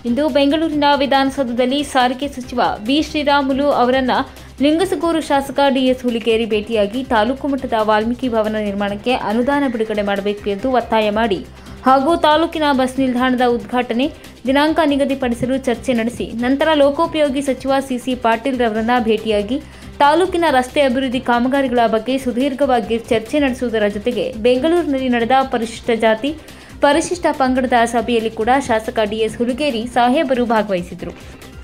ಇಂದು ಬೆಂಗಳೂರಿನ ವಿಧಾನಸೌಧದಲ್ಲಿ ಸಾರಿಗೆ ಸಚಿವ ಬಿ ಶ್ರೀರಾಮುಲು ಅವರನ್ನ ಲಿಂಗಸಗೂರು ಶಾಸಕ ಡಿಎಸ್ ಹುಲಿಗೇರಿ ಭೇಟಿಯಾಗಿ ತಾಲೂಕು ಮಟ್ಟದ ವಾಲ್ಮೀಕಿ ಭವನ ನಿರ್ಮಾಣಕ್ಕೆ ಅನುದಾನ ಬಿಡುಗಡೆ ಮಾಡಬೇಕು ಎಂದು ಒತ್ತಾಯ ಮಾಡಿ ಹಾಗೂ ತಾಲೂಕಿನ ಬಸ್ ನಿಲ್ದಾಣದ ಉದ್ಘಾಟನೆ ದಿನಾಂಕ ನಿಗದಿಪಡಿಸಲು ಚರ್ಚೆ ನಡೆಸಿ ನಂತರ ಲೋಕೋಪಯೋಗಿ ಸಚಿವ ಸಿಸಿ ಪಾಟೀಲ್ ರವರನ್ನ ಭೇಟಿಯಾಗಿ ತಾಲೂಕಿನ ರಸ್ತೆ ಅಭಿವೃದ್ಧಿ ಕಾಮಗಾರಿಗಳ ಬಗ್ಗೆ ಸುದೀರ್ಘವಾಗಿ ಚರ್ಚೆ ನಡೆಸುವುದರ ಜೊತೆಗೆ ಬೆಂಗಳೂರಿನಲ್ಲಿ ನಡೆದ ಪರಿಶಿಷ್ಟ ಜಾತಿ ಪರಿಶಿಷ್ಟ ಪಂಗಡದ ಸಭೆಯಲ್ಲಿ ಕೂಡ ಶಾಸಕ ಡಿಎಸ್ ಹುಲಿಗೇರಿ ಸಾಹೇಬರು ಭಾಗವಹಿಸಿದರು